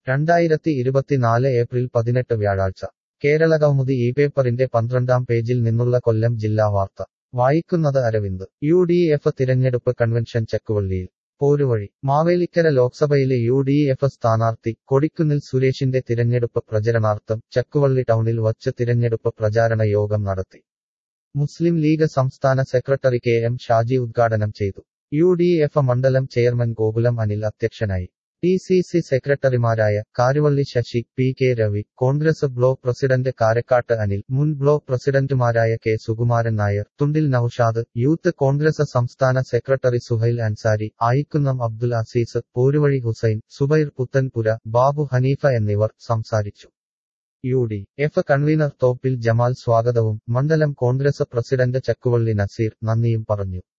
രണ്ടായിരത്തി ഇരുപത്തിനാല് ഏപ്രിൽ പതിനെട്ട് വ്യാഴാഴ്ച കേരളകൗമുദി ഈ പേപ്പറിന്റെ പന്ത്രണ്ടാം പേജിൽ നിന്നുള്ള കൊല്ലം ജില്ലാ വാർത്ത വായിക്കുന്നത് അരവിന്ദ് യു ഡി എഫ് തിരഞ്ഞെടുപ്പ് കൺവെൻഷൻ ചെക്കുവള്ളിയിൽ പോരുവഴി മാവേലിക്കര ലോക്സഭയിലെ യു ഡി എഫ് സ്ഥാനാർത്ഥി കൊടിക്കുന്നിൽ സുരേഷിന്റെ തിരഞ്ഞെടുപ്പ് പ്രചരണാർത്ഥം ചക്കുവള്ളി ടൗണിൽ വച്ച് തിരഞ്ഞെടുപ്പ് പ്രചാരണ യോഗം നടത്തി മുസ്ലിം ലീഗ് സംസ്ഥാന സെക്രട്ടറി കെ എം ഷാജി ഉദ്ഘാടനം ചെയ്തു യു ഡി എഫ് മണ്ഡലം ചെയർമാൻ ഗോകുലം അനിൽ അധ്യക്ഷനായി ഡി സി സി സെക്രട്ടറിമാരായ Karuvally Sasi P K Ravi Congress block president Karakkattu Anil മുൻ ബ്ലോക്ക് പ്രസിഡന്റുമാരായ കെ സുകുമാരൻ നായർ തുണ്ടിൽ നൌഷാദ് യൂത്ത് കോൺഗ്രസ് സംസ്ഥാന സെക്രട്ടറി സുഹൈൽ അൻസാരി ആയിക്കുന്നം അബ്ദുൽ അസീസ് പോരുവഴി ഹുസൈൻ സുബൈർ പുത്തൻപുര ബാബു ഹനീഫ എന്നിവർ സംസാരിച്ചു U D F convener Thoppil Jamal സ്വാഗതവും മണ്ഡലം കോൺഗ്രസ് പ്രസിഡന്റ് ചക്കുവള്ളി നസീർ നന്ദിയും പറഞ്ഞു